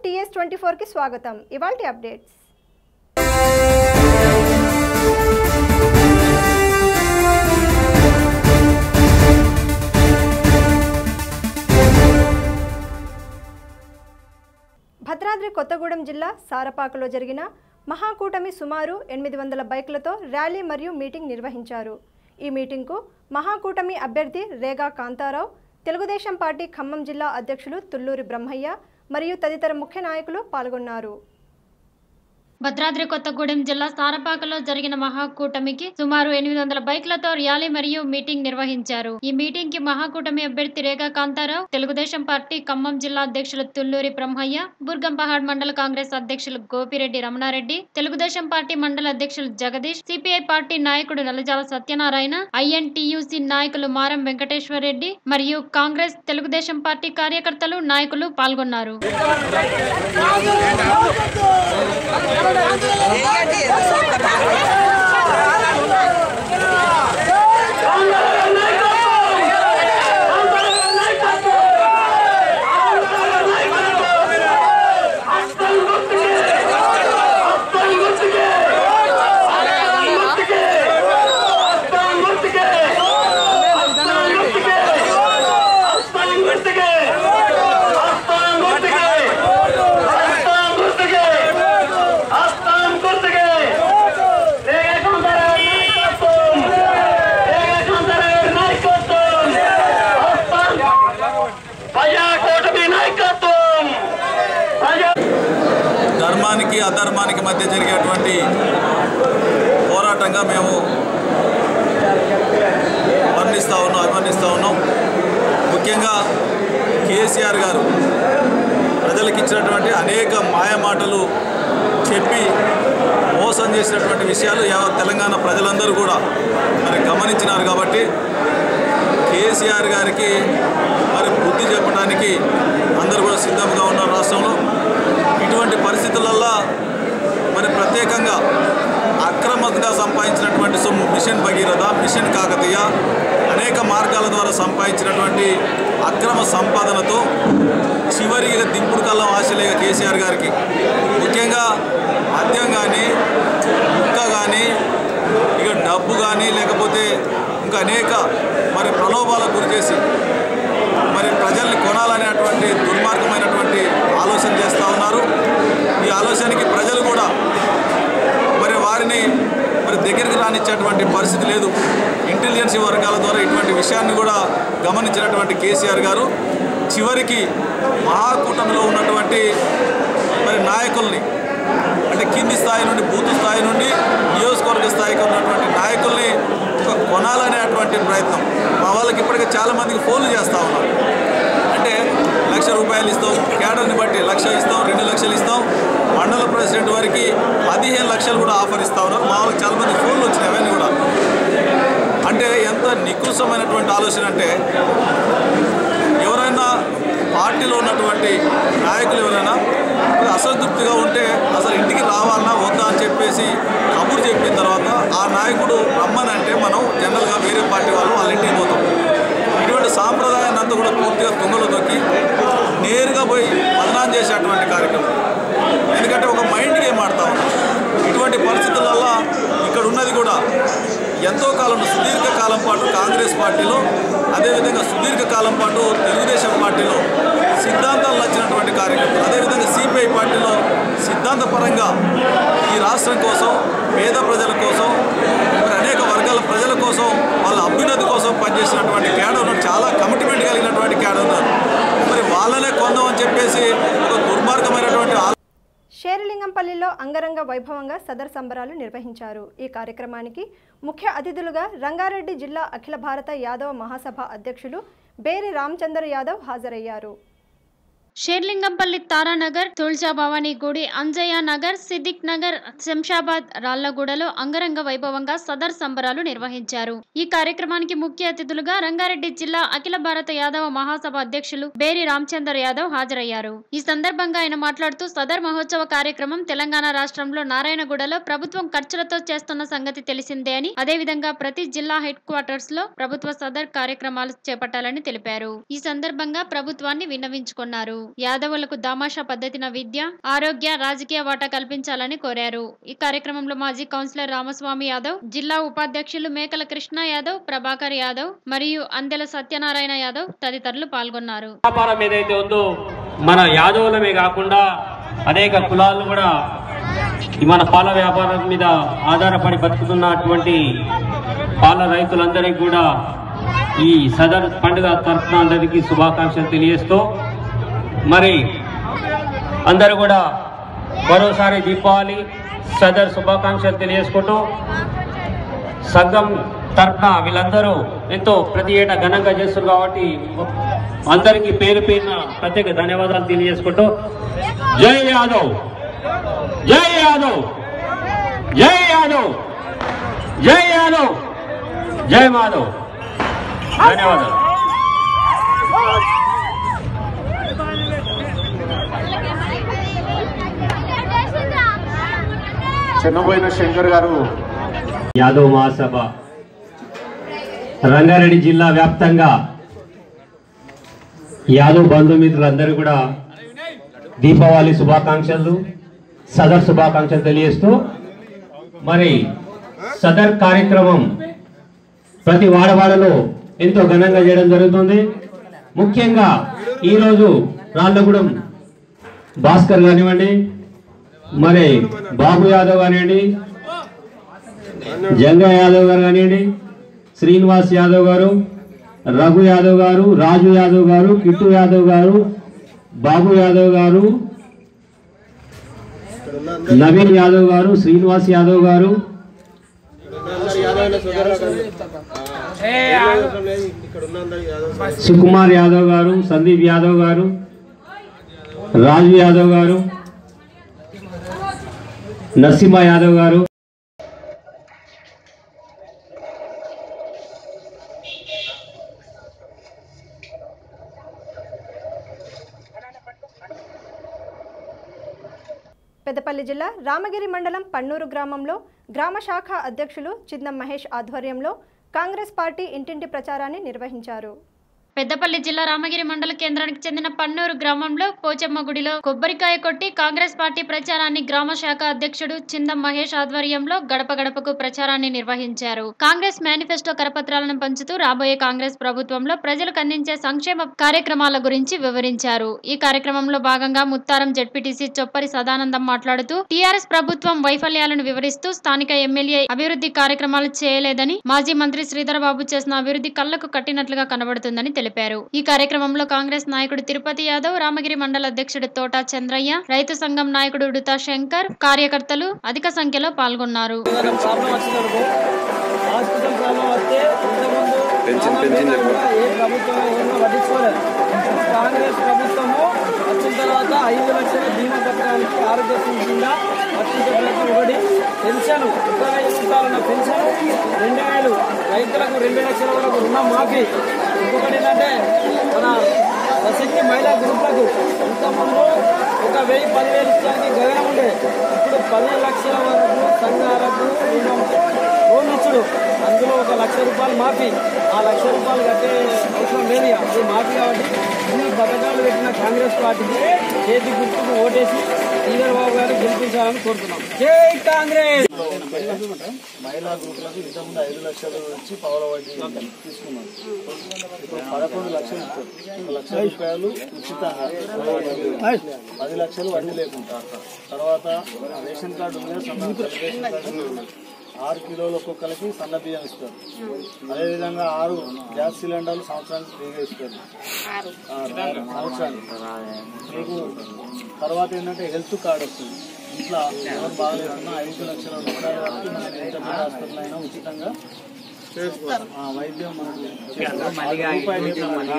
TS twenty ఫోర్కి స్వాగతం ఇవాల్టి అప్డేట్స్ భద్రాద్రి కొత్తగూడెం జిల్లా సారపాకలో జరిగిన మహాకూటమి సుమారు ఎనిమిది వందల బైకులతో ర్యాలీ మరియు మీటింగ్ నిర్వహించారు ఈ మీటింగ్కు మహాకూటమి అభ్యర్థి రేగా కాంతారావు తెలుగుదేశం పార్టీ ఖమ్మం జిల్లా అధ్యక్షులు తుల్లూరి బ్రహ్మయ్య మరియు తదితర ముఖ్య నాయకులు పాల్గొన్నారు భద్రాద్రి కొత్తగూడెం జిల్లా సారపాకలో జరిగిన మహాకూటమికి సుమారు ఎనిమిది వందల బైక్లతో ర్యాలీ మరియు మీటింగ్ నిర్వహించారు ఈ మీటింగ్ కి మహాకూటమి అభ్యర్థి రేఖా కాంతారావు తెలుగుదేశం పార్టీ ఖమ్మం జిల్లా అధ్యక్షులు తుల్లూరి బ్రహ్మయ్య బుర్గంపహాడ్ మండల కాంగ్రెస్ అధ్యక్షులు గోపిరెడ్డి రమణారెడ్డి తెలుగుదేశం పార్టీ మండల అధ్యక్షులు జగదీష్ సిపిఐ పార్టీ నాయకుడు నలజాల సత్యనారాయణ ఐఎన్టీయూసీ నాయకులు మారం వెంకటేశ్వర రెడ్డి మరియు కాంగ్రెస్ తెలుగుదేశం పార్టీ కార్యకర్తలు నాయకులు పాల్గొన్నారు ధర్మానికి అధర్మానికి మధ్య జరిగేటువంటి పోరాటంగా మేము వర్ణిస్తూ ఉన్నాం అభివర్ణిస్తూ ఉన్నాం ముఖ్యంగా కేసీఆర్ గారు ప్రజలకు ఇచ్చినటువంటి అనేక మాయమాటలు చెప్పి మోసం చేసినటువంటి విషయాలు యావత్ తెలంగాణ ప్రజలందరూ కూడా మరి గమనించినారు కాబట్టి కేసీఆర్ గారికి మరి బుద్ధి చెప్పడానికి అందరూ కూడా సిద్ధంగా ఉన్నారు రాష్ట్రంలో ఇటువంటి పరిస్థితులల్లో మరి ప్రత్యేకంగా అక్రమంగా సంపాదించినటువంటి సొమ్ము మిషన్ భగీరథ మిషన్ కాకతీయ అనేక మార్గాల ద్వారా సంపాదించినటువంటి అక్రమ సంపాదనతో చివరికి దింపుడు కల్లం ఆశలేక కేసీఆర్ గారికి ముఖ్యంగా మద్యం కానీ ముక్క కానీ ఇక డబ్బు కానీ లేకపోతే ఇంకా అనేక మరి ప్రలోభాలకు గురి చేసి మరి ప్రజల్ని కొనాలనేటువంటి దుర్మార్గమైనటువంటి ఆలోచన చేస్తూ ఉన్నారు ఈ ఆలోచనకి ప్రజలు కూడా మరి వారిని మరి దగ్గరికి రానిచ్చేటువంటి పరిస్థితి లేదు ఇంటెలిజెన్స్ వర్గాల ద్వారా ఇటువంటి విషయాన్ని కూడా గమనించినటువంటి కేసీఆర్ గారు చివరికి మహాకూటమిలో ఉన్నటువంటి మరి నాయకుల్ని అంటే కింది స్థాయి నుండి బూత్ స్థాయి నుండి నియోజకవర్గ స్థాయికి ఉన్నటువంటి నాయకుల్ని ఒక కొనాలనేటువంటి ప్రయత్నం మా వాళ్ళకి ఇప్పటికే చాలామందికి ఫోన్లు చేస్తూ ఉన్నారు అంటే లక్ష రూపాయలు ఇస్తాం కేడర్ని బట్టి లక్ష ఇస్తాం రెండు లక్షలు ఇస్తాం మండల ప్రెసిడెంట్ వారికి పదిహేను లక్షలు కూడా ఆఫర్ ఇస్తా ఉన్నారు మా వాళ్ళకి చాలామంది ఫోన్లు వచ్చినాయి అవన్నీ కూడా అంటే ఎంత నికృష్టమైనటువంటి ఆలోచన అంటే ఎవరైనా పార్టీలో ఉన్నటువంటి నాయకులు ఎవరైనా కొద్దిగా అసంతృప్తిగా ఉంటే అసలు ఇంటికి రావాలన్నా వద్దా అని చెప్పేసి కబురు చెప్పిన తర్వాత ఆ నాయకుడు రమ్మనంటే మనం జనరల్గా వేరే పార్టీ వాళ్ళు వాళ్ళ ఇంటికి పోతాం ఇటువంటి సాంప్రదాయాన్ని అంతా కూడా పూర్తిగా తుంగలో తొక్కి నేరుగా పోయి బదనాం చేసేటువంటి కార్యక్రమం ఎందుకంటే ఒక మైండ్ గేమ్ ఆడుతూ ఉన్నాం ఇటువంటి పరిస్థితులలో ఇక్కడ ఉన్నది కూడా ఎంతో కాలం సుదీర్ఘ కాలం పాటు కాంగ్రెస్ పార్టీలో అదేవిధంగా సుదీర్ఘ కాలం పాటు తెలుగుదేశం పార్టీలో సిద్ధాంతాలు నచ్చినటువంటి కార్యకర్తలు అదేవిధంగా సిపిఐ పార్టీలో సిద్ధాంతపరంగా ఈ రాష్ట్రం కోసం పేద ప్రజల కోసం మరి అనేక వర్గాల ప్రజల కోసం వాళ్ళ అభ్యున్నతి కోసం పనిచేసినటువంటి క్యాడర్ ఉన్నారు చాలా కమిట్మెంట్ కలిగినటువంటి క్యాడర్ ఉన్నారు మరి వాళ్ళనే కొందామని చెప్పేసి ఒక దుర్మార్గమైనటువంటి ఆలోచన షేర్లింగంపల్లిలో అంగరంగ వైభవంగా సదర్ సంబరాలు నిర్వహించారు ఈ కార్యక్రమానికి ముఖ్య అతిథులుగా రంగారెడ్డి జిల్లా అఖిల భారత యాదవ మహాసభ అధ్యక్షులు బేరి రామచందర్ యాదవ్ హాజరయ్యారు షేర్లింగంపల్లి తారానగర్ తుల్జా భవానీ గుడి అంజయ్య నగర్ సిద్దిక్ నగర్ శంషాబాద్ రాళ్లగూడలో అంగరంగ వైభవంగా సదర్ సంబరాలు నిర్వహించారు ఈ కార్యక్రమానికి ముఖ్య అతిథులుగా రంగారెడ్డి జిల్లా అఖిల భారత యాదవ మహాసభ అధ్యక్షులు బేరి రామచందర్ యాదవ్ హాజరయ్యారు ఈ సందర్భంగా ఆయన మాట్లాడుతూ సదర్ మహోత్సవ కార్యక్రమం తెలంగాణ రాష్ట్రంలో నారాయణగూడలో ప్రభుత్వం ఖర్చులతో చేస్తున్న సంగతి తెలిసిందే అని అదేవిధంగా ప్రతి జిల్లా హెడ్ క్వార్టర్స్ లో ప్రభుత్వ సదర్ కార్యక్రమాలు చేపట్టాలని తెలిపారు ఈ సందర్భంగా ప్రభుత్వాన్ని విన్నవించుకున్నారు యాదవులకు దామాషా పద్ధతిన విద్య ఆరోగ్య రాజకీయ వాటా కల్పించాలని కోరారు ఈ కార్యక్రమంలో మాజీ కౌన్సిలర్ రామస్వామి యాదవ్ జిల్లా ఉపాధ్యక్షులు మేకల కృష్ణ యాదవ్ ప్రభాకర్ యాదవ్ మరియు అందెల సత్యనారాయణ యాదవ్ తదితరులు పాల్గొన్నారు వ్యాపారం ఏదైతే ఉందో మన యాదవులమే కాకుండా అనేక కులాలు కూడా ఈ మన పాల వ్యాపారం మీద ఆధారపడి బతుకుతున్నటువంటి పాల రైతులందరికీ కూడా ఈ సదర్ పండుగ తరఫున అందరికీ శుభాకాంక్షలు తెలియజేస్తూ మరి అందరూ కూడా మరోసారి దీపావళి సదర్ శుభాకాంక్షలు తెలియజేసుకుంటూ సంఘం తరఫున వీళ్ళందరూ ఎంతో ప్రతి ఏటా ఘనంగా చేస్తారు కాబట్టి అందరికీ పేరు పేరున ప్రత్యేక ధన్యవాదాలు తెలియజేసుకుంటూ జై యాదవ్ జై యాదవ్ జై యాదవ్ జై యాదవ్ జై మాధవ్ ధన్యవాదాలు చెన్నబోయిన శంకర్ గారు యాదవ్ మహాసభ రంగారెడ్డి జిల్లా వ్యాప్తంగా యాదవ్ బంధుమిత్రులందరూ కూడా దీపావళి శుభాకాంక్షలు సదర్ శుభాకాంక్షలు తెలియజేస్తూ మరి సదర్ కార్యక్రమం ప్రతి వాడవాడలో ఎంతో ఘనంగా చేయడం జరుగుతుంది ముఖ్యంగా ఈరోజు రాళ్ళగూడెం భాస్కర్ కానివ్వండి మరి బాబు యాదవ్ కానివ్వండి జంగ యాదవ్ గారు కానివ్వండి శ్రీనివాస్ యాదవ్ గారు రఘు యాదవ్ గారు రాజు యాదవ్ గారు కిట్టు యాదవ్ గారు బాబు యాదవ్ గారు నవీన్ యాదవ్ గారు శ్రీనివాస్ యాదవ్ గారు సుకుమార్ యాదవ్ గారు సందీప్ యాదవ్ గారు రాజు యాదవ్ గారు నరసింహ యాదవ్ గారు పెద్దపల్లి జిల్లా రామగిరి మండలం పన్నూరు గ్రామంలో గ్రామ శాఖ అధ్యక్షులు చిన్నం మహేష్ ఆధ్వర్యంలో కాంగ్రెస్ పార్టీ ఇంటింటి ప్రచారాన్ని నిర్వహించారు పెద్దపల్లి జిల్లా రామగిరి మండల కేంద్రానికి చెందిన పన్నూరు గ్రామంలో పోచమ్మ గుడిలో కొబ్బరికాయ కొట్టి కాంగ్రెస్ పార్టీ ప్రచారాన్ని గ్రామ శాఖ అధ్యక్షుడు చిందం మహేష్ ఆధ్వర్యంలో గడప గడపకు ప్రచారాన్ని నిర్వహించారు కాంగ్రెస్ మేనిఫెస్టో కరపత్రాలను పంచుతూ రాబోయే కాంగ్రెస్ ప్రభుత్వంలో ప్రజలకు అందించే సంక్షేమ కార్యక్రమాల గురించి వివరించారు ఈ కార్యక్రమంలో భాగంగా ముత్తారం జడ్పీటీసీ చొప్పరి సదానందం మాట్లాడుతూ టీఆర్ఎస్ ప్రభుత్వం వైఫల్యాలను వివరిస్తూ స్థానిక ఎమ్మెల్యే అభివృద్ధి కార్యక్రమాలు చేయలేదని మాజీ మంత్రి శ్రీధర్ బాబు చేసిన అభివృద్ధి కళ్లకు కట్టినట్లుగా కనబడుతుందని తెలిపారు ఈ కార్యక్రమంలో కాంగ్రెస్ నాయకుడు తిరుపతి యాదవ్ రామగిరి మండల అధ్యక్షుడు తోటా చంద్రయ్య రైతు సంఘం నాయకుడు ఉడుతా శంకర్ కార్యకర్తలు అధిక సంఖ్యలో పాల్గొన్నారు ఏదైనా ప్రాబ్లం వచ్చిందనుకో హాస్పిటల్ ప్రాబ్లం వస్తే ఇంతకుముందు చాలా పేదలు కూడా ఏ ప్రభుత్వం ఎవరినో పట్టించుకోలేదు కాంగ్రెస్ ప్రభుత్వము వచ్చిన తర్వాత ఐదు లక్షల బీమా కట్టడానికి ఆరోగ్యశ్రీ కింద వర్తించే ప్రయత్నం ఒకటి పెన్షన్ ఒక వెయ్యి రూపాయల పెన్షన్ రెండు వేలు రైతులకు రెండు లక్షల వరకు రుణం మాఫీ ఇంకొకటి ఏంటంటే మన ప్రసక్తి మహిళా గ్రూపులకు ఇంతకుముందు ఒక వెయ్యి పదివేలు ఇచ్చడానికి గగనం ఉండే ఇప్పుడు పది లక్షల వరకు సంఘాలకు రుణం లోన్ ఇచ్చుడు అందులో ఒక లక్ష రూపాయలు మాఫీ ఆ లక్ష రూపాయలు కట్టే అవసరం లేదు ఇక. అది మాఫీ కాబట్టి ఇన్ని పథకాలు పెట్టిన కాంగ్రెస్ పార్టీకి చేతి గుర్తుకు ఓటేసి శ్రీధర్ బాబు గారు గెలిపించాలని కోరుతున్నాం జై కాంగ్రెస్ మహిళా గ్రూపులకు ఇంతకుముందు ఐదు లక్షలు ఇచ్చి పవర్ వడ్డీ తీసుకున్నాం ఇప్పుడు పదకొండు లక్షలు ఇస్తారు ఒక లక్ష రూపాయలు ఉచితంగా పది లక్షలు వడ్డీ లేకుండా తర్వాత రేషన్ కార్డు ఉంది కదా, సన్న రేషన్ కార్డు ఆరు కిలోలు ఒక్కొక్కరికి సన్న బియ్యం ఇస్తారు అదేవిధంగా ఆరు గ్యాస్ సిలిండర్లు సంవత్సరానికి ఫ్రీగా ఇస్తారు ఆరు సంవత్సరానికి మీకు తర్వాత ఏంటంటే హెల్త్ కార్డు వస్తుంది ఇంట్లో ఎవరు బాగాలేకున్నా ఐదు లక్షల రూపాయల వరకు మనకి ఎంత పెద్ద హాస్పిటల్ అయినా ఉచితంగా ఆ, వైద్యం మనకు చేస్తారు. రూపాయలు లేకుండా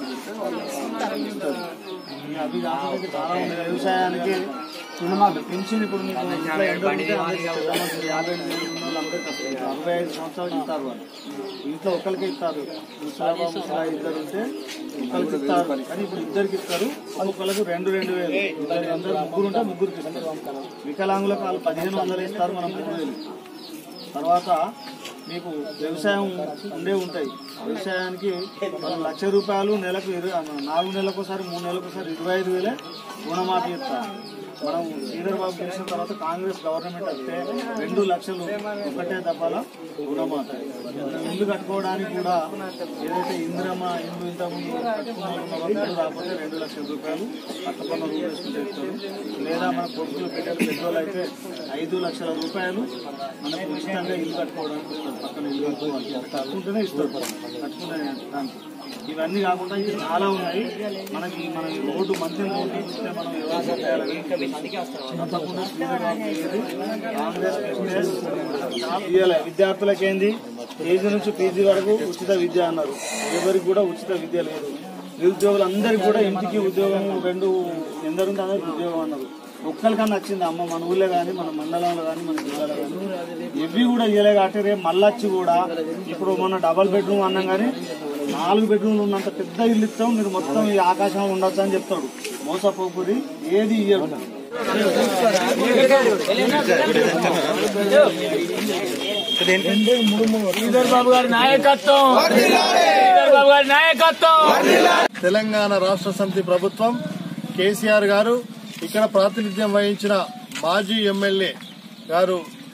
ఇస్తారు. అవి కాకుండా చాలా ఉన్నాయి. వ్యవసాయానికి రుణమాఫీ పెన్షన్ ఇప్పుడు మీకు ఇంట్లో ఎంత ఉంటే అంత ఇస్తారు. మనకి యాభై ఎనిమిది ఉన్న వాళ్ళందరికీ వస్తాయి. అరవై ఐదు సంవత్సరాలు ఇస్తారు వాళ్ళు ఇంట్లో ఒకరికి ఇస్తారు ముసలాబా ముసలా ఇద్దరు ఉంటే ఒకరికి ఇస్తారు కానీ ఇప్పుడు ఇద్దరికి ఇస్తారు ఒక్కొక్కరికి రెండు రెండు వేలు ఇద్దరు అందరూ ముగ్గురు ఉంటే ముగ్గురికి ఇస్తారు వికలాంగులకు వాళ్ళు పదిహేను వందలు ఇస్తారు మనం మూడు వేలు తర్వాత మీకు వ్యవసాయం ఉండే ఉంటాయి వ్యవసాయానికి మనం లక్ష రూపాయలు నెలకు ఇరవై నాలుగు నెలలకు ఒకసారి మూడు నెలలకు ఒకసారి ఇరవై ఐదు వేలే రుణమాఫీ ఇస్తారు మనం శ్రీధర్ బాబు గెలిచిన తర్వాత కాంగ్రెస్ గవర్నమెంట్ వస్తే రెండు లక్షలు ఒకటే దఫాల రుణమాఫీ ఇల్లు కట్టుకోవడానికి కూడా ఏదైతే ఇందిరమ్మ ఇల్లు ఇంత ముందు కట్టుకున్న వాళ్ళు ఇల్లు రాకపోతే రెండు లక్షల రూపాయలు పక్కపన్న రూల్ వేసుకుంటే ఇస్తారు లేదా మన కొడుకులు బిడ్డలు పెట్రోల్ అయితే ఐదు లక్షల రూపాయలు మనకు ఉచితంగా ఇల్లు కట్టుకోవడానికి ఇస్తారు పక్కన ఇల్లు కట్టుకోవాలి కట్టుకుంటేనే ఇస్తారు కట్టుకునే దానికి ఇవన్నీ కాకుండా ఇంకా చాలా ఉన్నాయి మనకి మన ఈ రోడ్డు మంచి రోడ్డు ఇస్తే మనం వ్యవసాయం చేయాలని తప్పకుండా శ్రీధర్ బాబు చేసేది కాంగ్రెస్ ప్రెసిడెంట్ ఇవ్వాలి విద్యార్థులకు ఏంది కేజీ నుంచి పీజీ వరకు ఉచిత విద్య అన్నారు ఎవరికి కూడా ఉచిత విద్య లేదు నిరుద్యోగులందరికీ కూడా ఇంటికి ఉద్యోగం రెండు ఎందరుంటే అందరికి ఉద్యోగం అన్నారు ఒక్కరికన్నా వచ్చింది అమ్మ మన ఊళ్ళో కానీ మన మండలంలో కానీ మన జిల్లాలో కానీ ఇవి కూడా ఇవ్వలే కాబట్టి రేపు మళ్ళొచ్చి కూడా ఇప్పుడు మన డబల్ బెడ్రూమ్ అన్నాం కానీ నాలుగు బెడ్రూమ్లు ఉన్నంత పెద్ద ఇల్లు ఇస్తాం మీరు మొత్తం ఈ ఆకాశంలో ఉండొచ్చు అని చెప్తాడు మోసపోకురి ఏది ఇయ్యడు శ్రీధర్ బాబు గారి నాయకత్వం శ్రీధర్ బాబు గారి నాయకత్వం తెలంగాణ రాష్ట్ర సమితి ప్రభుత్వం కేసీఆర్ గారు ఇక్కడ ప్రాతినిధ్యం వహించిన మాజీ ఎమ్మెల్యే గారు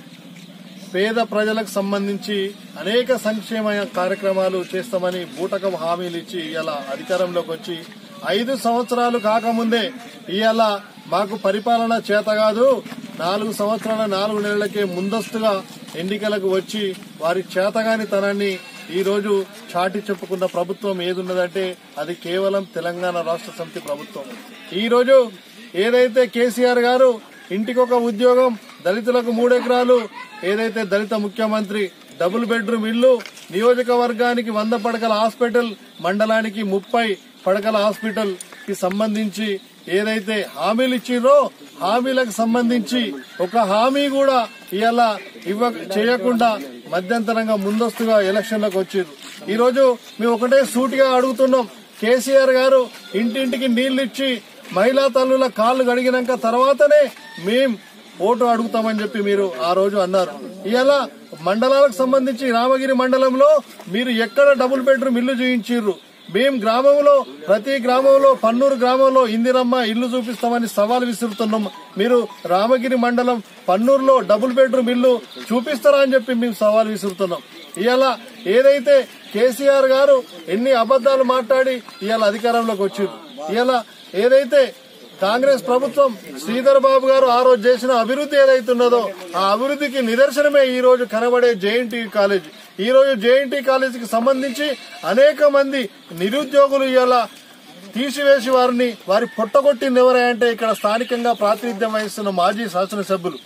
పేద ప్రజలకు సంబంధించి అనేక సంక్షేమ కార్యక్రమాలు చేస్తామని బూటకం హామీలు ఇచ్చి ఇలా అధికారంలోకి వచ్చి ఐదు సంవత్సరాలు కాకముందే ఇవాళ మాకు పరిపాలన చేత కాదు నాలుగు సంవత్సరాల నాలుగు నెలలకే ముందస్తుగా ఎన్నికలకు వచ్చి వారి చేతగాని తనాన్ని ఈ రోజు చాటి చెప్పుకున్న ప్రభుత్వం ఏదున్నదంటే అది కేవలం తెలంగాణ రాష్ట్ర సమితి ప్రభుత్వం ఈ రోజు ఏదైతే కేసీఆర్ గారు ఇంటికొక ఉద్యోగం దళితులకు మూడెకరాలు ఏదైతే దళిత ముఖ్యమంత్రి డబుల్ బెడ్రూమ్ ఇల్లు నియోజకవర్గానికి వంద పడకల హాస్పిటల్ మండలానికి ముప్పై పడకల హాస్పిటల్ కి సంబంధించి ఏదైతే హామీలు ఇచ్చిర్రో హామీలకు సంబంధించి ఒక హామీ కూడా ఇలా ఇవ్వ చేయకుండా మధ్యంతరంగా ముందస్తుగా ఎలక్షన్లకు వచ్చిర్రు ఈ రోజు మేము ఒకటే సూటిగా అడుగుతున్నాం కేసీఆర్ గారు ఇంటింటికి నీళ్లు ఇచ్చి మహిళా తల్లుల కాళ్ళు కడిగినాక తర్వాతనే మేం ఓటు అడుగుతామని చెప్పి మీరు ఆ రోజు అన్నారు ఇవాళ మండలాలకు సంబంధించి రామగిరి మండలంలో మీరు ఎక్కడ డబుల్ బెడ్రూమ్ ఇల్లు చూయించిర్రు మేం గ్రామంలో ప్రతి గ్రామంలో పన్నూరు గ్రామంలో ఇందిరమ్మ ఇల్లు చూపిస్తామని సవాల్ విసురుతున్నాం మీరు రామగిరి మండలం పన్నూరులో డబుల్ బెడ్రూమ్ ఇల్లు చూపిస్తారా అని చెప్పి మేము సవాల్ విసురుతున్నాం ఇవాళ ఏదైతే కేసీఆర్ గారు ఎన్ని అబద్దాలు మాట్లాడి ఇవాళ అధికారంలోకి వచ్చారు ఇవాళ ఏదైతే కాంగ్రెస్ ప్రభుత్వం శ్రీధర్ బాబు గారు ఆ రోజు చేసిన అభివృద్ధి ఏదైతున్నదో ఆ అభివృద్ధికి నిదర్శనమే ఈ రోజు కనబడే జేఎన్టీ కాలేజ్ ఈ రోజు జేఎన్టీ కాలేజీకి సంబంధించి అనేక మంది నిరుద్యోగులు ఇలా తీసివేసి వారిని వారి పొట్టగొట్టింది ఎవరంటే ఇక్కడ స్థానికంగా ప్రాతినిధ్యం వహిస్తున్న మాజీ శాసనసభ్యులు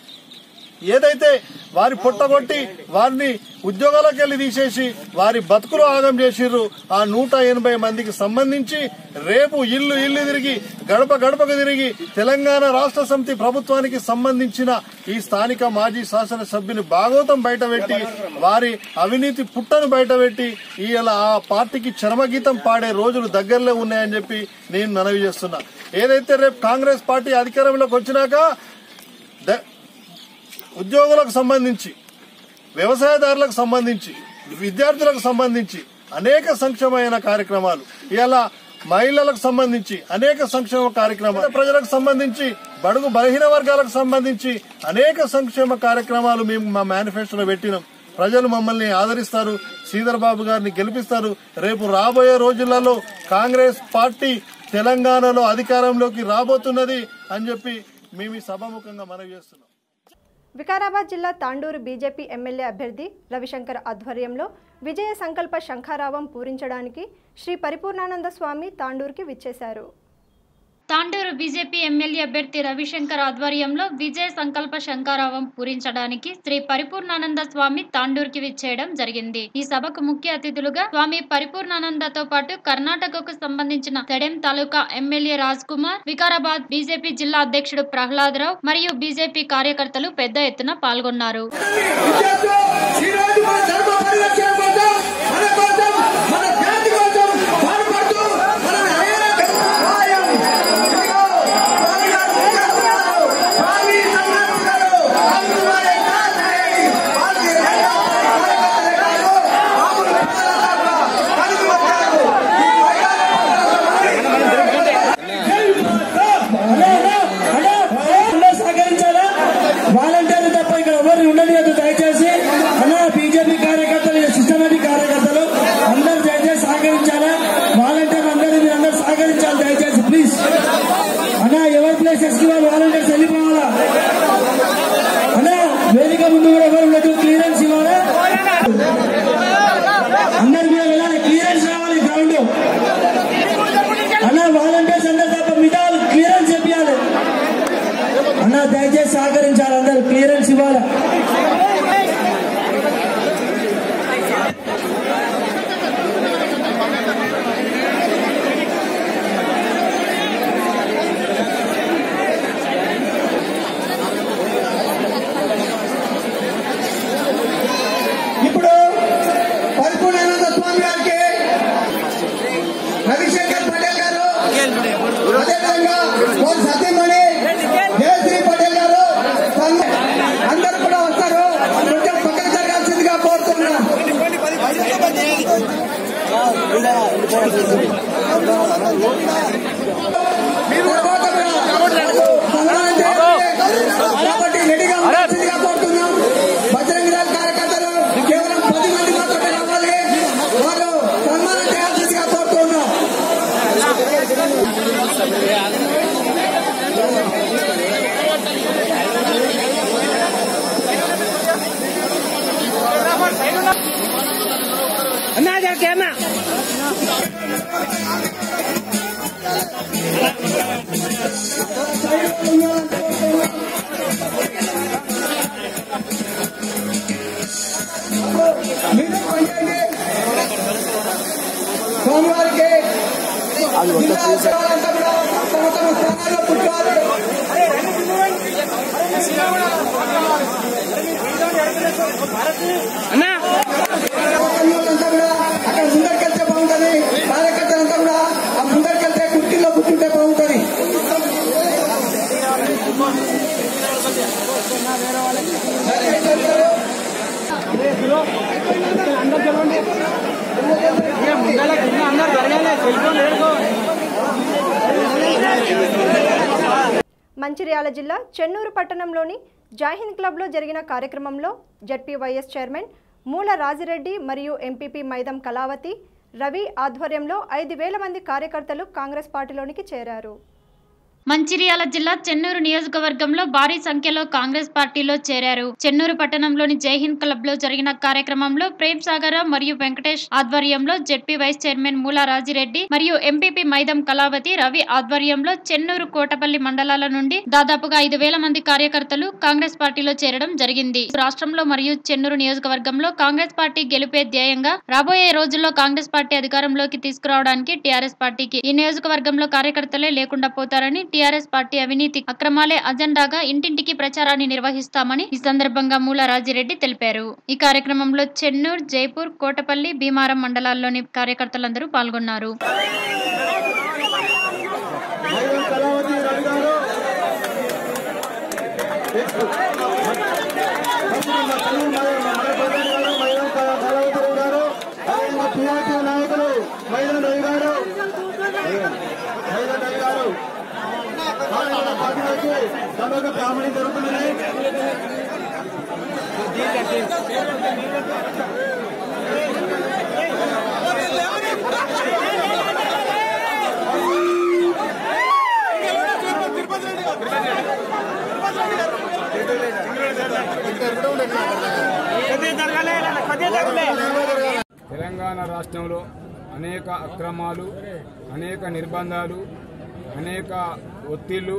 ఏదైతే వారి పుట్టగొట్టి వారిని ఉద్యోగాలకు వెళ్లి తీసేసి వారి బతుకులు ఆగం చేసిర్రు ఆ నూట ఎనభై మందికి సంబంధించి రేపు ఇల్లు ఇల్లు తిరిగి గడప గడపకు తిరిగి తెలంగాణ రాష్ట్ర సమితి ప్రభుత్వానికి సంబంధించిన ఈ స్థానిక మాజీ శాసనసభ్యుని భాగోతం బయటపెట్టి వారి అవినీతి పుట్టను బయటపెట్టి ఇలా ఆ పార్టీకి చరమగీతం పాడే రోజులు దగ్గరలో ఉన్నాయని చెప్పి నేను మనవి చేస్తున్నా ఏదైతే రేపు కాంగ్రెస్ పార్టీ అధికారంలోకి వచ్చినాక ద- ఉద్యోగులకు సంబంధించి వ్యవసాయదారులకు సంబంధించి విద్యార్థులకు సంబంధించి అనేక సంక్షేమమైన కార్యక్రమాలు ఇలా మహిళలకు సంబంధించి అనేక సంక్షేమ కార్యక్రమాలు ప్రజలకు సంబంధించి బడుగు బలహీన వర్గాలకు సంబంధించి అనేక సంక్షేమ కార్యక్రమాలు మేము మా మేనిఫెస్టోలో పెట్టినాం ప్రజలు మమ్మల్ని ఆదరిస్తారు శ్రీధర్ బాబు గారిని గెలిపిస్తారు రేపు రాబోయే రోజులలో కాంగ్రెస్ పార్టీ తెలంగాణలో అధికారంలోకి రాబోతున్నది అని చెప్పి మేము ఈ సభాముఖంగా మనవి చేస్తున్నాం వికారాబాద్ జిల్లా తాండూరు బీజేపీ ఎమ్మెల్యే అభ్యర్థి రవిశంకర్ ఆధ్వర్యంలో విజయ సంకల్ప శంఖారావం పూరించడానికి శ్రీ పరిపూర్ణానంద స్వామి తాండూరుకి విచ్చేశారు తాండూరు బీజేపీ ఎమ్మెల్యే అభ్యర్థి రవిశంకర్ ఆధ్వర్యంలో విజయ సంకల్ప శంకారావం పూరించడానికి శ్రీ పరిపూర్ణానంద స్వామి తాండూరుకి విచ్చేయడం జరిగింది ఈ సభకు ముఖ్య అతిథులుగా స్వామి పరిపూర్ణానందతో పాటు కర్ణాటకకు సంబంధించిన తెడెం తాలూకా ఎమ్మెల్యే రాజ్ కుమార్ వికారాబాద్ బీజేపీ జిల్లా అధ్యక్షుడు ప్రహ్లాద్ రావు మరియు బీజేపీ కార్యకర్తలు పెద్ద ఎత్తున పాల్గొన్నారు ఈరోజు మన ధర్మ పరిరక్షణ కోసం మన కోసం మన జాతి కోసం పాటుపడుతూ మన న్యాయం ఇదిగో స్వామి గారు చేస్తున్నారు. స్వామి సంరక్షకులు. అందువల్లే కాదు. వాళ్ళకి రవిశంకర్ పటేల్ గారు అదేవిధంగా కోన్ సత్యమణి జయశ్రీ పటేల్ గారు సంఘ- అందరూ కూడా వస్తారు కొంచెం పక్కన జరగాల్సిందిగా కోరుతున్నాం తర్వాత కూడా సన్మానం చేయాలి. కాబట్టి రెడీగా ఉండాల్సిందిగా కోరుతున్నాం బజరంగ దళ కార్యకర్తలు కేవలం పది మంది మాత్రమే రావాలి వారు సన్మానం చేయాల్సిందిగా కోరుతున్నాం మీరు పనిచేయండి. సోమవారికి జిల్లా అధికారులంతా కూడా తమ తమ స్థానాల్లో కూర్చోవాలి కార్యకర్తలంతా కూడా అక్కడ ముందరికెళ్తే బాగుంటుంది కార్యకర్తలంతా కూడా ఆ ముందరికెళ్తే కుర్చీలో కూర్చుంటే బాగుంటుంది మంచిర్యాల జిల్లా చెన్నూరు పట్టణంలోని జాహింద్ క్లబ్లో జరిగిన కార్యక్రమంలో జడ్పీ వైఎస్ చైర్మన్ మూల రాజిరెడ్డి మరియు ఎంపీపీ మైదం కళావతి రవి ఆధ్వర్యంలో ఐదు వేల మంది కార్యకర్తలు కాంగ్రెస్ పార్టీలోనికి చేరారు మంచిర్యాల జిల్లా చెన్నూరు నియోజకవర్గంలో భారీ సంఖ్యలో కాంగ్రెస్ పార్టీలో చేరారు చెన్నూరు పట్టణంలోని జైహింద్ క్లబ్ లో జరిగిన కార్యక్రమంలో ప్రేమ్ సాగర్ మరియు వెంకటేష్ ఆధ్వర్యంలో జెడ్పీ వైస్ చైర్మన్ మూలా రాజిరెడ్డి మరియు ఎంపీపీ మైదం కళావతి రవి ఆధ్వర్యంలో చెన్నూరు కోటపల్లి మండలాల నుండి దాదాపుగా ఐదు వేల మంది కార్యకర్తలు కాంగ్రెస్ పార్టీలో చేరడం జరిగింది రాష్ట్రంలో మరియు చెన్నూరు నియోజకవర్గంలో కాంగ్రెస్ పార్టీ గెలిపే ధ్యేయంగా రాబోయే రోజుల్లో కాంగ్రెస్ పార్టీ అధికారంలోకి తీసుకురావడానికి టీఆర్ఎస్ పార్టీకి ఈ నియోజకవర్గంలో కార్యకర్తలే లేకుండా పోతారని టీఆర్ఎస్ పార్టీ అవినీతి అక్రమాలే అజెండాగా ఇంటింటికి ప్రచారాన్ని నిర్వహిస్తామని ఈ సందర్భంగా మూల రాజిరెడ్డి తెలిపారు ఈ కార్యక్రమంలో చెన్నూరు జైపూర్ కోటపల్లి భీమారం మండలాల్లోని కార్యకర్తలందరూ పాల్గొన్నారు నాయకులు మైదాన్ రవి గారు మైదాన్ రవి గారు పార్టీలోకి సభకు ప్రామాణిక జరుగుతున్నది తెలంగాణ రాష్ట్రంలో అనేక అక్రమాలు అనేక నిర్బంధాలు అనేక ఒత్తిళ్లు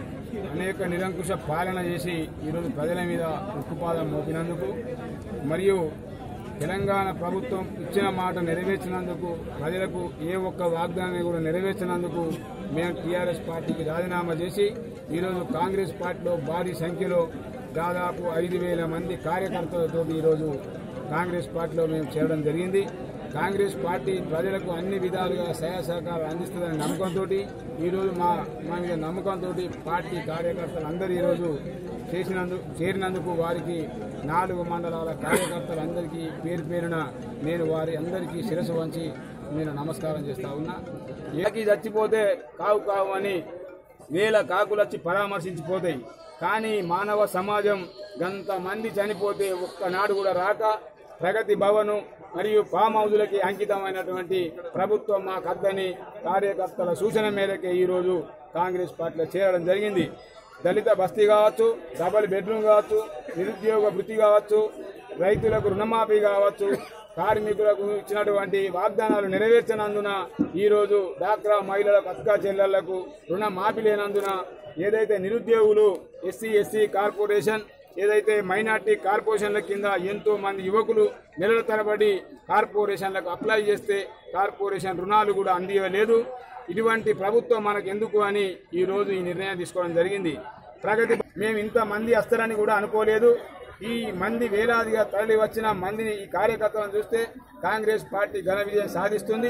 అనేక నిరంకుశ పాలన చేసి ఈరోజు ప్రజల మీద ఉక్కుపాదం మోపినందుకు మరియు తెలంగాణ ప్రభుత్వం ఇచ్చిన మాట నెరవేర్చినందుకు ప్రజలకు ఏ ఒక్క వాగ్దానాన్ని కూడా నెరవేర్చినందుకు మేము టీఆర్ఎస్ పార్టీకి రాజీనామా చేసి ఈరోజు కాంగ్రెస్ పార్టీలో భారీ సంఖ్యలో దాదాపు ఐదు వేల మంది కార్యకర్తలతో ఈరోజు కాంగ్రెస్ పార్టీలో మేము చేరడం జరిగింది కాంగ్రెస్ పార్టీ ప్రజలకు అన్ని విధాలుగా సహాయ సహకారాలు అందిస్తుందనే నమ్మకంతో ఈరోజు మా మా మీద నమ్మకంతో పార్టీ కార్యకర్తలు అందరూ ఈరోజు చేసినందుకు చేరినందుకు వారికి నాలుగు మండలాల కార్యకర్తలందరికీ పేరు పేరున నేను వారి అందరికీ శిరస్సు వంచి నేను నమస్కారం చేస్తా ఉన్నా ఏకి చచ్చిపోతే కావు కావు అని వేల కాకులొచ్చి పరామర్శించిపోతాయి కానీ మానవ సమాజం గంత మంది చనిపోతే ఒక్కనాడు కూడా రాక ప్రగతి భవను మరియు ఫామ్ హౌజులకి అంకితమైనటువంటి ప్రభుత్వం మాకు అద్దని కార్యకర్తల సూచన మేరకే ఈరోజు కాంగ్రెస్ పార్టీలో చేరడం జరిగింది దళిత బస్తీ కావచ్చు డబల్ బెడ్రూమ్ కావచ్చు నిరుద్యోగ వృత్తి కావచ్చు రైతులకు రుణమాఫీ కావచ్చు కార్మికులకు ఇచ్చినటువంటి వాగ్దానాలు నెరవేర్చనందున ఈరోజు డాక్రా మహిళలకు అక్క చెల్లెళ్లకు రుణమాఫీ లేనందున ఏదైతే నిరుద్యోగులు ఎస్సీ ఎస్సీ కార్పొరేషన్ ఏదైతే మైనార్టీ కార్పొరేషన్ల కింద ఎంతో మంది యువకులు నెలల తరబడి కార్పొరేషన్లకు అప్లై చేస్తే కార్పొరేషన్ రుణాలు కూడా అందివ్వలేదు ఇటువంటి ప్రభుత్వం మనకు ఎందుకు అని ఈ రోజు ఈ నిర్ణయం తీసుకోవడం జరిగింది ప్రగతి మేము ఇంత మంది వస్తారని కూడా అనుకోలేదు ఈ మంది వేలాదిగా తరలి వచ్చిన మందిని ఈ కార్యకర్తలను చూస్తే కాంగ్రెస్ పార్టీ ఘన విజయం సాధిస్తుంది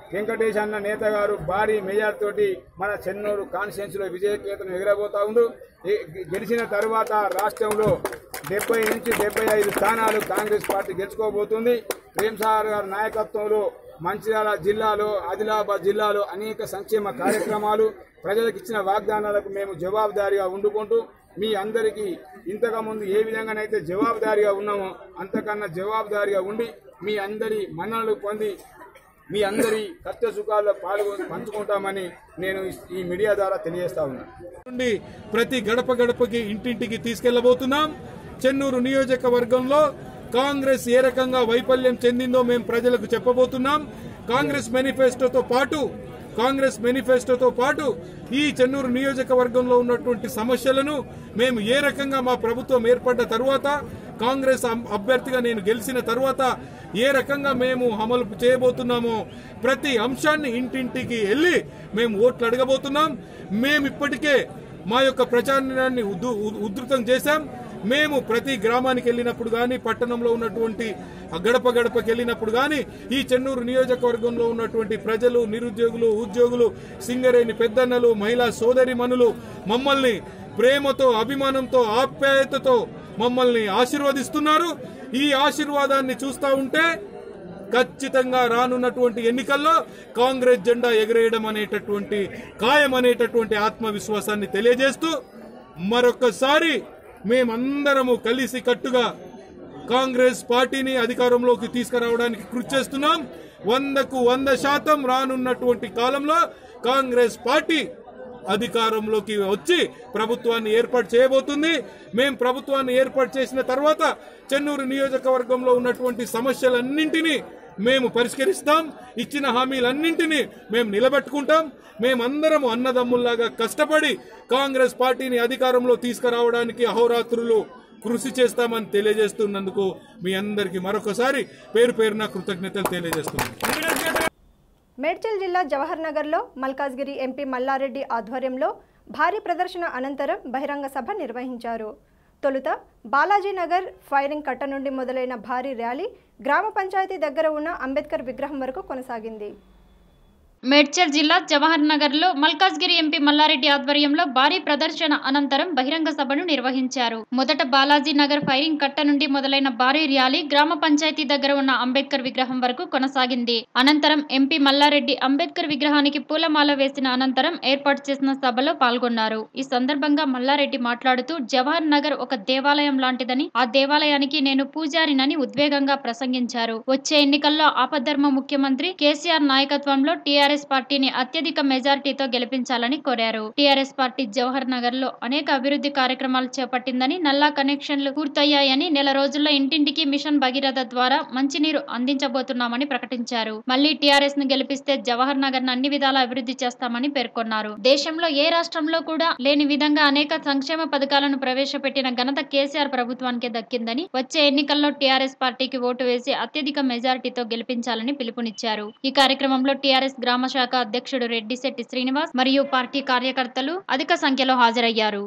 వెంకటేష్ అన్న నేత గారు భారీ మెజార్ తోటి మన చెన్నూరు కాన్స్టిట్యున్సీలో విజయకేతనం ఎగరబోతా ఉండు ఏ- గెలిచిన తర్వాత రాష్ట్రంలో డెబ్బై నుంచి డెబ్బై ఐదు స్థానాలు కాంగ్రెస్ పార్టీ గెలుచుకోబోతుంది ప్రేమ్ సాగర్ గారి నాయకత్వంలో మంచిర్యాల జిల్లాలో ఆదిలాబాద్ జిల్లాలో అనేక సంక్షేమ కార్యక్రమాలు ప్రజలకు ఇచ్చిన వాగ్దానాలకు మేము జవాబుదారీగా ఉండుకుంటూ మీ అందరికీ ఇంతకుముందు ఏ విధంగానైతే జవాబుదారీగా ఉన్నామో అంతకన్నా జవాబుదారీగా ఉండి మీ అందరి మన్ననలు పొంది మీ అందరి కష్ట సుఖాల్లో పాల్గొని పంచుకుంటామని నేను ఈ మీడియా ద్వారా తెలియజేస్తా ఉన్నాను నుండి ప్రతి గడప గడపకి ఇంటింటికి తీసుకెళ్లబోతున్నాం చెన్నూరు నియోజకవర్గంలో కాంగ్రెస్ ఏ రకంగా వైఫల్యం చెందిందో మేము ప్రజలకు చెప్పబోతున్నాం కాంగ్రెస్ మేనిఫెస్టోతో పాటు కాంగ్రెస్ మేనిఫెస్టోతో పాటు ఈ చెన్నూరు నియోజకవర్గంలో ఉన్నటువంటి సమస్యలను మేము ఏ రకంగా మా ప్రభుత్వం ఏర్పడ్డ తరువాత కాంగ్రెస్ అం- అభ్యర్థిగా నేను గెలిచిన తరువాత ఏ రకంగా మేము అమలు చేయబోతున్నామో ప్రతి అంశాన్ని ఇంటింటికి వెళ్ళి మేము ఓట్లు అడగబోతున్నాం మేము ఇప్పటికే మా యొక్క ప్రచారాన్ని ఉద్దు- ఉ- ఉధృతం చేశాం మేము ప్రతి గ్రామానికి వెళ్ళినప్పుడు కానీ పట్టణంలో ఉన్నటువంటి ఆ గడప గడపకి వెళ్ళినప్పుడు కానీ ఈ చెన్నూరు నియోజకవర్గంలో ఉన్నటువంటి ప్రజలు నిరుద్యోగులు ఉద్యోగులు సింగరేణి పెద్దన్నలు మహిళా సోదరిమణులు మమ్మల్ని ప్రేమతో అభిమానంతో ఆప్యాయతతో మమ్మల్ని ఆశీర్వదిస్తున్నారు ఈ ఆశీర్వాదాన్ని చూస్తా ఉంటే ఖచ్చితంగా రానున్నటువంటి ఎన్నికల్లో కాంగ్రెస్ జెండా ఎగరేయడం అనేటటువంటి ఖాయం అనేటటువంటి ఆత్మవిశ్వాసాన్ని తెలియజేస్తూ మరొకసారి మేమందరము కలిసి కట్టుగా కాంగ్రెస్ పార్టీని అధికారంలోకి తీసుకురావడానికి కృషి చేస్తున్నాం వందకు వంద శాతం రానున్నటువంటి కాలంలో కాంగ్రెస్ పార్టీ అధికారంలోకి వచ్చి ప్రభుత్వాన్ని ఏర్పాటు చేయబోతుంది మేం ప్రభుత్వాన్ని ఏర్పాటు చేసిన తర్వాత చెన్నూరు నియోజకవర్గంలో ఉన్నటువంటి సమస్యలన్నింటినీ మేము పరిష్కరిస్తాం ఇచ్చిన హామీలన్నింటినీ మేము నిలబెట్టుకుంటాం మేమందరం అన్నదమ్ముల్లాగా కష్టపడి కాంగ్రెస్ పార్టీని అధికారంలో తీసుకురావడానికి అహోరాత్రులు కృషి చేస్తామని తెలియజేస్తున్నందుకు మీ అందరికీ మరొకసారి పేరు పేరున కృతజ్ఞతలు తెలియజేస్తున్నాను మేడ్చల్ జిల్లా జవహర్ నగర్లో మల్కాజ్గిరి ఎంపీ మల్లారెడ్డి ఆధ్వర్యంలో భారీ ప్రదర్శన అనంతరం బహిరంగ సభ నిర్వహించారు తొలుత బాలాజీ నగర్ ఫైరింగ్ కట్ట నుండి మొదలైన భారీ ర్యాలీ గ్రామ పంచాయతీ దగ్గర ఉన్న అంబేద్కర్ విగ్రహం వరకు కొనసాగింది మేడ్చల్ జిల్లా జవహర్ నగర్ లో మల్కాజ్గిరి ఎంపీ మల్లారెడ్డి ఆధ్వర్యంలో భారీ ప్రదర్శన అనంతరం బహిరంగ సభను నిర్వహించారు మొదట బాలాజీ నగర్ ఫైరింగ్ కట్ట నుండి మొదలైన భారీ ర్యాలీ గ్రామ పంచాయతీ దగ్గర ఉన్న అంబేద్కర్ విగ్రహం వరకు కొనసాగింది అనంతరం ఎంపీ మల్లారెడ్డి అంబేద్కర్ విగ్రహానికి పూలమాల వేసిన అనంతరం ఏర్పాటు చేసిన సభలో పాల్గొన్నారు ఈ సందర్భంగా మల్లారెడ్డి మాట్లాడుతూ జవహర్ నగర్ ఒక దేవాలయం లాంటిదని ఆ దేవాలయానికి నేను పూజారినని ఉద్వేగంగా ప్రసంగించారు వచ్చే ఎన్నికల్లో ఆపద్ధర్మ ముఖ్యమంత్రి కేసీఆర్ నాయకత్వంలో టీఆర్ఎస్ పార్టీని అత్యధిక మెజారిటీతో గెలిపించాలని కోరారు టీఆర్ఎస్ పార్టీ జవహర్ నగర్ లో అనేక అభివృద్ధి కార్యక్రమాలు చేపట్టిందని నల్లా కనెక్షన్లు పూర్తయ్యాయని నెల రోజుల్లో ఇంటింటికి మిషన్ భగీరథ ద్వారా మంచినీరు అందించబోతున్నామని ప్రకటించారు మళ్లీ టీఆర్ఎస్ ను గెలిపిస్తే జవహర్ నగర్ ను అన్ని విధాల అభివృద్ధి చేస్తామని పేర్కొన్నారు దేశంలో ఏ రాష్ట్రంలో కూడా లేని విధంగా అనేక సంక్షేమ పథకాలను ప్రవేశపెట్టిన ఘనత కేసీఆర్ ప్రభుత్వానికే దక్కిందని వచ్చే ఎన్నికల్లో టీఆర్ఎస్ పార్టీకి ఓటు వేసి అత్యధిక మెజారిటీతో గెలిపించాలని పిలుపునిచ్చారు ఈ కార్యక్రమంలో టీఆర్ఎస్ గ్రామ శాఖ అధ్యక్షుడు రెడ్డిశెట్టి శ్రీనివాస్ మరియు పార్టీ కార్యకర్తలు అధిక సంఖ్యలో హాజరయ్యారు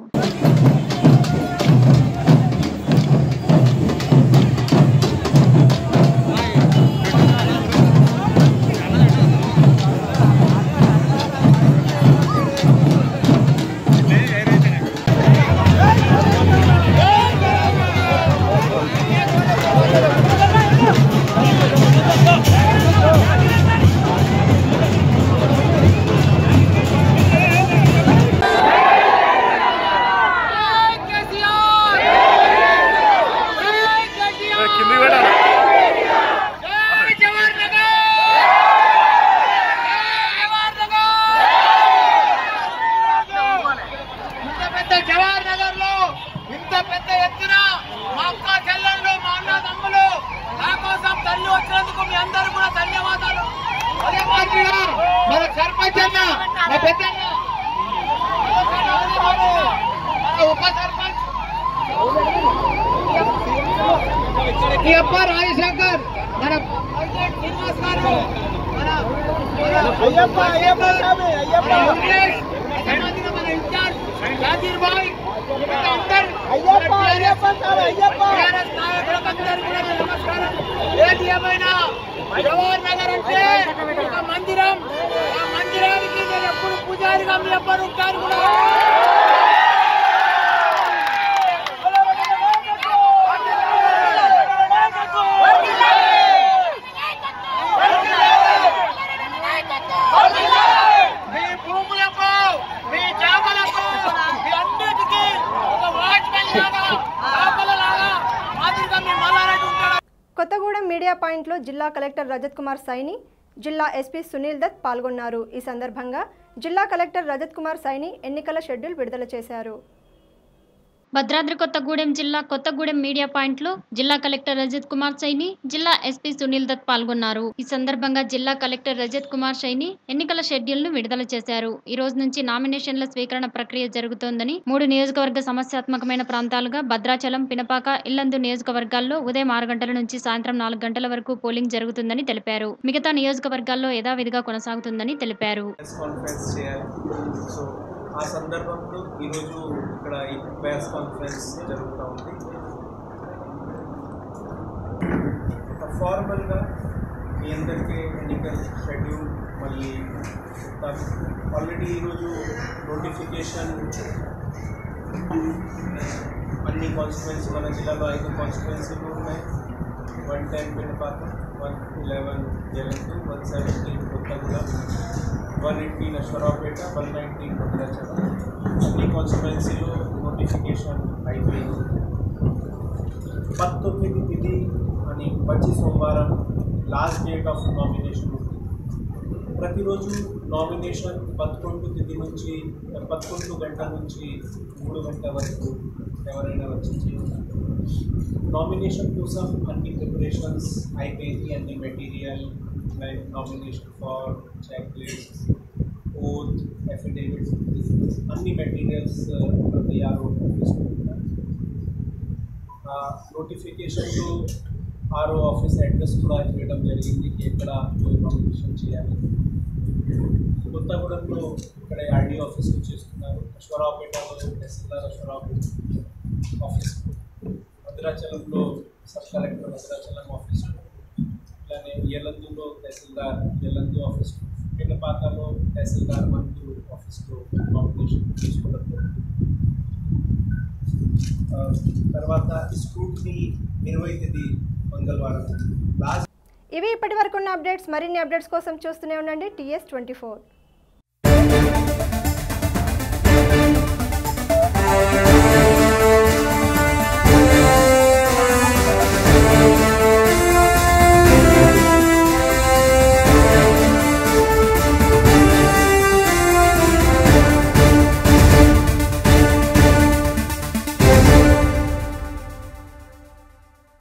ఇంత పెద్ద జవహర్ నగర్ లో ఇంత పెద్ద ఎత్తున మా అక్క చెల్లెళ్ళు మా అన్న తమ్ములు నా కోసం తల్లి వచ్చినందుకు మీ అందరూ కూడా ధన్యవాదాలు అదే మాదిరిగా మన సర్పంచ్ అన్న మా పెద్ద మన ఉప సర్పంచ్ ఈ అప్ప రాజశేఖర్ మన ప్రెసిడెంట్ శ్రీనివాస్ గారు మన అయ్యప్ప అయ్యప్ప మన ముఖేష్ అదేమాదిరిగా మన ఇన్ఛార్జ్ జాకీర్ భాయ్ అయ్యప్ప అయ్యప్ప సార్ అయ్యప్ప నాయకులందరికీ కూడా నా నమస్కారం ఏది ఏమైనా జవహర్ నగర్ అంటే ఒక మందిరం ఆ మందిరానికి నేను ఎప్పుడు పూజారిగా మీ ఎవ్వరు ఉంటారు కూడా మీ భూములకు మీ జాగలకు మీ అన్నిటికీ ఒక వాచ్మెన్ లాగా కాపలలాగా మాదిరిగా మీ మల్లారెడ్డి ఉంటాడు కొత్తగూడెం మీడియా పాయింట్లో జిల్లా కలెక్టర్ రజత్ కుమార్ సైని జిల్లా ఎస్పీ సునీల్ దత్ పాల్గొన్నారు ఈ సందర్భంగా జిల్లా కలెక్టర్ రజత్ కుమార్ సైని ఎన్నికల షెడ్యూల్ విడుదల చేశారు భద్రాద్రి కొత్తగూడెం జిల్లా కొత్తగూడెం మీడియా పాయింట్ లో జిల్లా కలెక్టర్ రజత్ కుమార్ సైని జిల్లా ఎస్పీ సునీల్ దత్ పాల్గొన్నారు ఈ సందర్భంగా జిల్లా కలెక్టర్ రజత్ కుమార్ సైని ఎన్నికల షెడ్యూల్ ను విడుదల చేశారు ఈ రోజు నుంచి నామినేషన్ల స్వీకరణ ప్రక్రియ జరుగుతోందని మూడు నియోజకవర్గ సమస్యాత్మకమైన ప్రాంతాలుగా భద్రాచలం పినపాక ఇల్లందు నియోజకవర్గాల్లో ఉదయం ఆరు గంటల నుంచి సాయంత్రం నాలుగు గంటల వరకు పోలింగ్ జరుగుతుందని తెలిపారు మిగతా నియోజకవర్గాల్లో యథావిధిగా కొనసాగుతుందని తెలిపారు ప్రెస్ కాన్ఫరెన్స్ చేయాలి సో ఆ సందర్భంలో ఈరోజు ఇక్కడ ఈ ప్రెస్ కాన్ఫరెన్స్ జరుగుతూ ఉంది ఫార్మల్గా మీ అందరికీ ఎన్నికల షెడ్యూల్ మళ్ళీ చెప్తాను ఆల్రెడీ ఈరోజు నోటిఫికేషన్ అన్ని కాన్స్టిట్యువెన్సీ మన జిల్లాలో ఐదు కాన్స్టిట్యువెన్సీలు ఉన్నాయి one ten Pinapaka one eleven జలంతు one seventeen Kothagudem one eighteen Aswaraopeta one nineteen Bhadrachalam అన్ని కాన్స్టిట్యువెన్సీలో నోటిఫికేషన్ అయిపోయింది పంతొమ్మిది తిది అని వచ్చి సోమవారం లాస్ట్ డేట్ ఆఫ్ నామినేషన్ ఉంది ప్రతిరోజు నామినేషన్ పదకొండు తిది నుంచి పదకొండు గంటల నుంచి మూడు గంటల వరకు ఎవరైనా వచ్చి చేయవచ్చు నామినేషన్ కోసం అన్ని ప్రిపరేషన్స్ అయిపోయింది అన్ని material like nomination for checklist oath affidavits అన్ని మెటీరియల్స్ ప్రతి ఆరు తీసుకుంటున్నారు నోటిఫికేషన్లో ఆరో ఆఫీస్ అడ్రస్ కూడా ఇవ్వడం జరిగింది ఎక్కడ పోయి నామినేషన్ చేయాలి కొత్తగూడెంలో ఇక్కడ ఆర్డీ ఆఫీస్ చేస్తున్నారు అశ్వరావుపేటలో తహసీల్దార్ అశ్వరావుపేట ఆఫీస్ భద్రాచలంలో సబ్ కలెక్టర్ భద్రాచలం ఆఫీస్ ఇలానే యలందులో తహసీల్దార్ యలందు ఆఫీస్ పిల్లపాకలో తహసీల్దార్ మంత్రు ఆఫీస్లో నామినేషన్ తీసుకోవడం జరుగుతుంది. ఆ, తర్వాత స్కూట్ని ఇరవై తేదీ మంగళవారం లాస్ట్ ఇవి ఇప్పటి వరకు ఉన్న అప్డేట్స్ మరిన్ని అప్డేట్స్ కోసం చూస్తూనే ఉండండి టీఎస్ ట్వంటీ ఫోర్